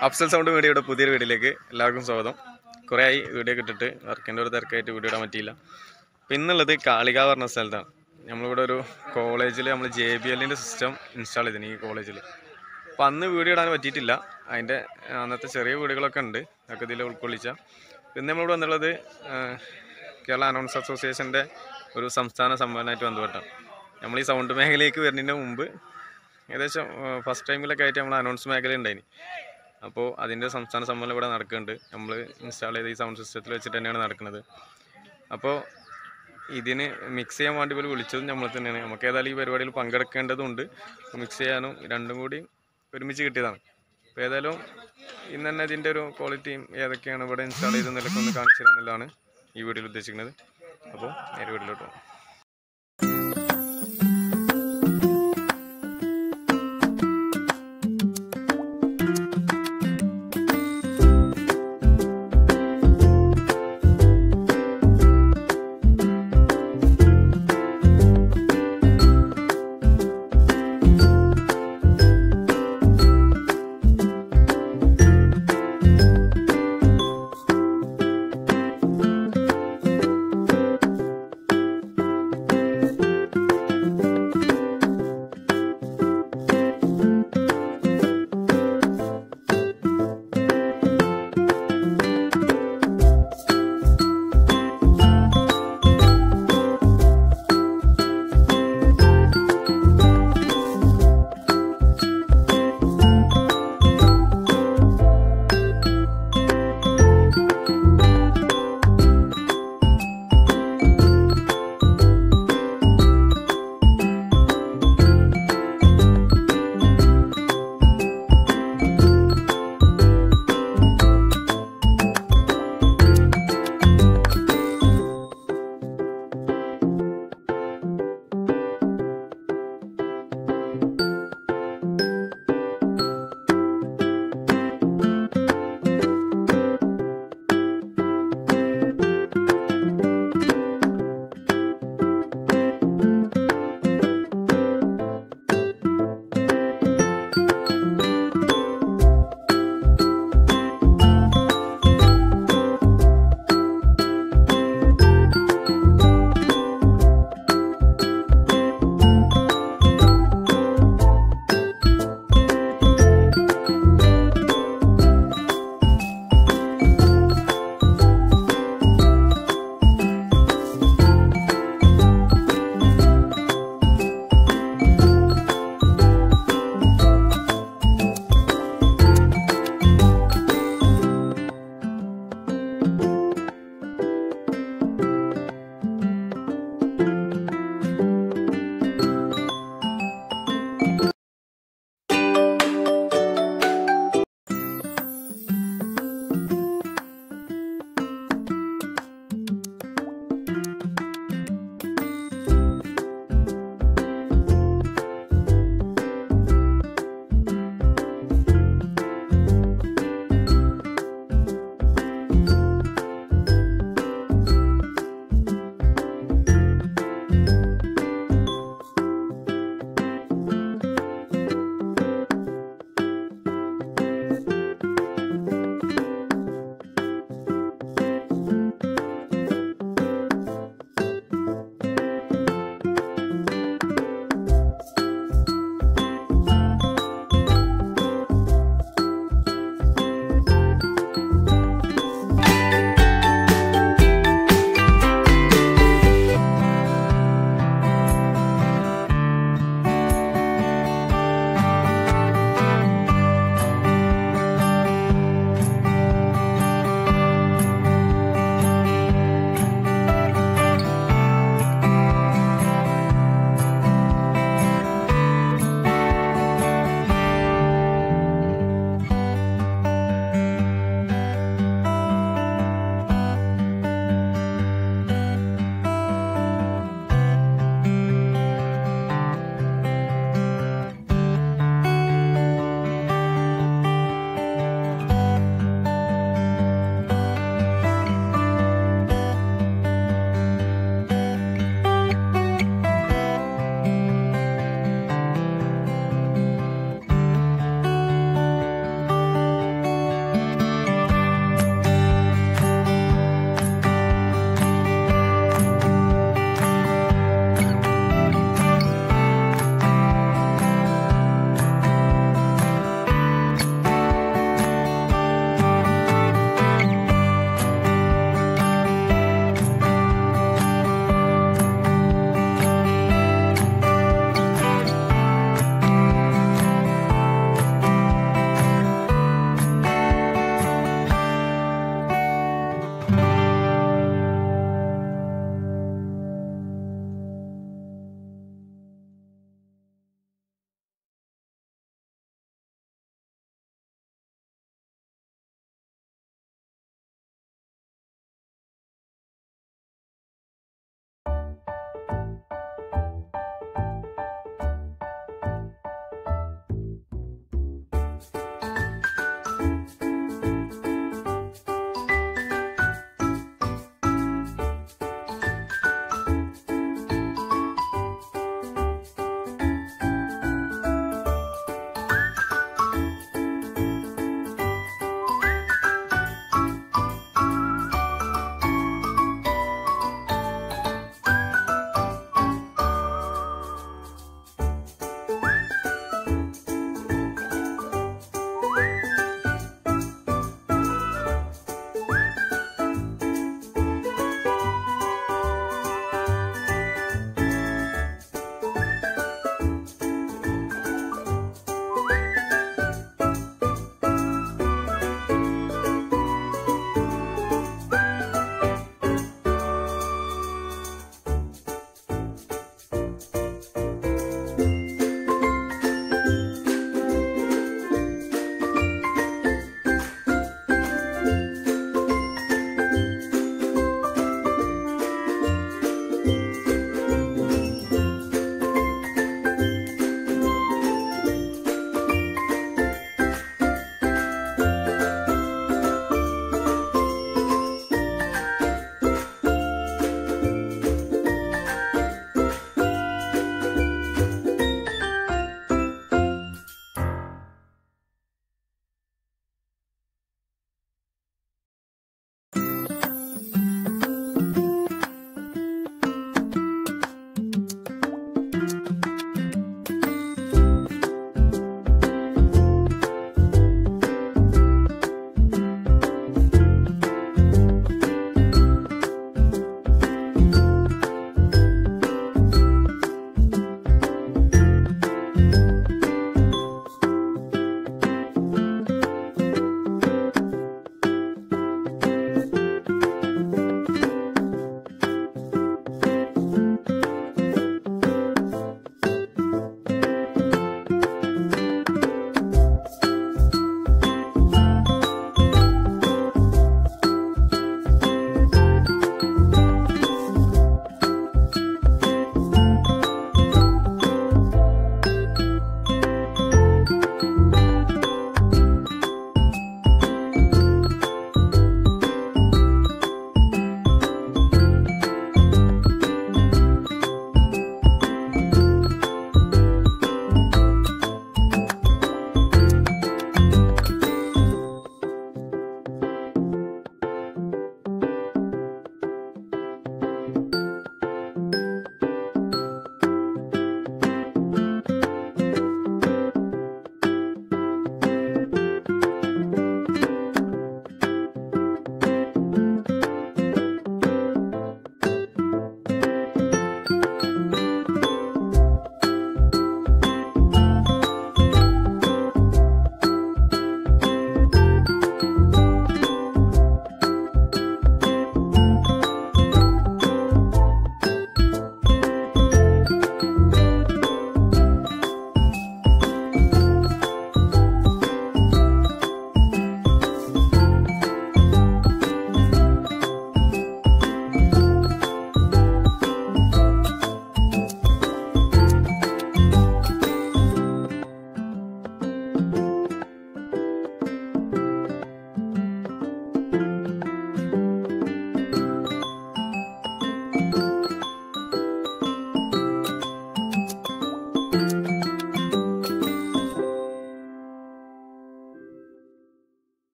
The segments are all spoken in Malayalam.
അഫ്സൽ സൗണ്ട് മീഡിയയുടെ പുതിയൊരു വീഡിയോയിലേക്ക് എല്ലാവർക്കും സ്വാഗതം കുറേ ആയി വീഡിയോ കിട്ടിട്ട് വർക്കിൻ്റെ ഒരു തിരക്കായിട്ട് വീഡിയോ ഇടാൻ പറ്റിയില്ല അപ്പം ഇന്നുള്ളത് കാളിക പറഞ്ഞ സ്ഥലത്താണ് നമ്മളിവിടെ ഒരു കോളേജിൽ നമ്മൾ ജെ ബി എല്ലിൻ്റെ സിസ്റ്റം ഇൻസ്റ്റാൾ ചെയ്തിന് ഈ കോളേജിൽ അപ്പം അന്ന് വീഡിയോ ഇടാൻ പറ്റിയിട്ടില്ല അതിൻ്റെ അന്നത്തെ ചെറിയ വീഡിയോകളൊക്കെ ഉണ്ട് അതൊക്കെ ഇതിൽ ഉൾക്കൊള്ളിച്ച ഇന്ന് നമ്മളിവിടെ വന്നുള്ളത് ആ, കേരള അനൗൺസ് അസോസിയേഷൻ്റെ ഒരു സംസ്ഥാന സമ്മേളനമായിട്ട് ബന്ധപ്പെട്ടാണ് നമ്മൾ ഈ സൗണ്ട് മേഖലയിലേക്ക് വരുന്നതിന് മുമ്പ് ഏകദേശം ഫസ്റ്റ് ടൈമിലൊക്കെ ആയിട്ട് നമ്മൾ അനൗൺസ് മേഖല ഉണ്ടായിന് അപ്പോൾ അതിൻ്റെ സംസ്ഥാന സമ്മേളനം ഇവിടെ നടക്കുന്നുണ്ട് നമ്മൾ ഇൻസ്റ്റാൾ ചെയ്ത ഈ സൗണ്ട് സിസ്റ്റത്തിൽ വെച്ചിട്ട് തന്നെയാണ് നടക്കുന്നത് അപ്പോൾ ഇതിന് മിക്സ് ചെയ്യാൻ വേണ്ടി പോലും വിളിച്ചതും നമ്മൾ തന്നെയാണ് നമുക്ക് ഏതായാലും ഈ പരിപാടിയിൽ പങ്കെടുക്കേണ്ടതുണ്ട് മിക്സ് ചെയ്യാനും രണ്ടും കൂടി ഒരുമിച്ച് കിട്ടിയതാണ് അപ്പോൾ ഏതായാലും ഇന്ന് തന്നെ ഇതിൻ്റെ ഒരു ക്വാളിറ്റിയും ഏതൊക്കെയാണ് ഇവിടെ ഇൻസ്റ്റാൾ ചെയ്തെന്നൊക്കെ ഒന്ന് കാണിച്ചു തരാമെന്നുള്ളതാണ് ഈ വീഡിയോയിൽ ഉദ്ദേശിക്കുന്നത് അപ്പോൾ നേരെ വീട്ടിലോട്ട് പോകാം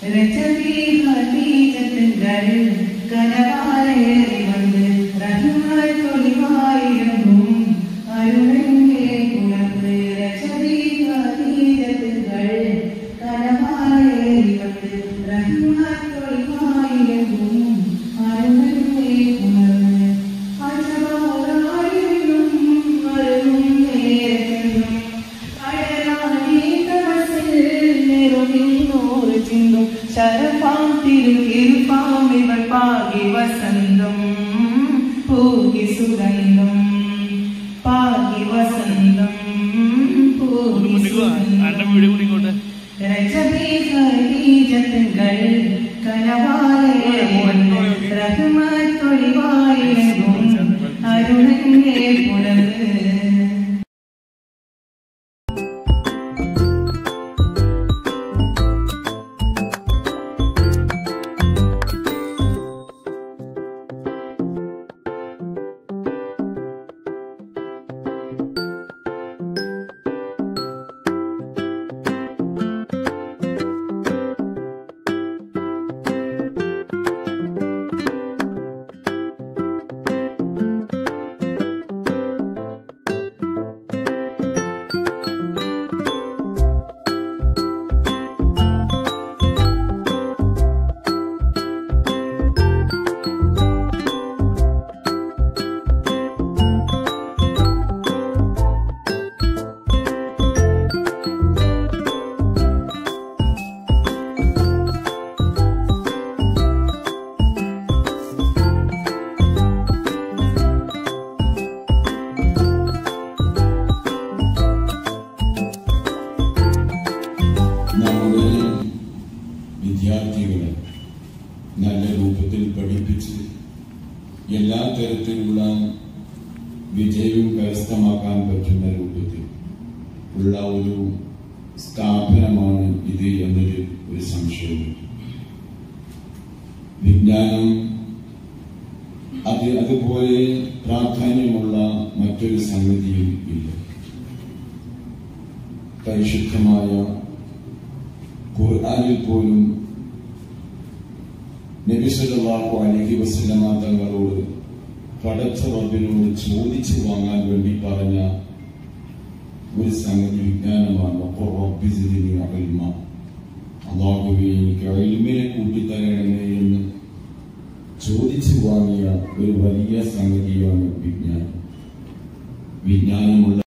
രജവി ഹദീജത്തുകൾ കനവാലേറി വന്ന് റഹ്മത്ത് ഒളിവായിരുന്നു അരുണന്റെ പുലർന്ന് രജവി ഹദീജത്തുകൾ കനവാലേറി വന്ന് റഹ്മത്ത് ഒളിവായിരുന്നു അരുണന്റെ പുലർന്ന് അജബോറായിരുന്നു അരുണും നേരത്തും പാകി വസന്തം പൂകി സുഗന്ധം പാകി വസന്തം പൂകി സുഗന്ധം രജബി ഖദീജത്തുകൾ കനവാലയങ്ങൾ റഹ്മത്തൊളിവായിരുന്നു അരുണന്റെ പുലർന്ന് നമ്മുടെ വിദ്യാർത്ഥികളെ നല്ല രൂപത്തിൽ പഠിപ്പിച്ച് എല്ലാ തരത്തിലുള്ള വിജയവും കരസ്ഥമാക്കാൻ പറ്റുന്ന രൂപത്തിൽ ഉള്ള ഒരു സ്ഥാപനമാണ് ഇത് എന്നൊരു ഒരു സംശയമുണ്ട് വിജ്ഞാനം അത് അതുപോലെ പ്രാധാന്യമുള്ള മറ്റൊരു സംഗതിയും ഇല്ല പരിശുദ്ധമായ ഖുർആനിൽ പോലും നബി സല്ലല്ലാഹു അലൈഹി വസല്ലമ തങ്ങളോട് പടച്ച റബ്ബിനോട് ചോദിച്ചു വാങ്ങാൻ വേണ്ടി പറഞ്ഞ ഒരു സംഗതി വിജ്ഞാനമാണ് "വഖുർ റബ്ബി സിദ്നി ഇൽമ." അള്ളാഹുവേ എനിക്ക് ഇൽമിനെ കൂട്ടിത്തരണമേ എന്ന് ചോദിച്ചു വാങ്ങിയ ഒരു വലിയ സംഗതിയാണ് വിജ്ഞാനം വിജ്ഞാനമുള്ള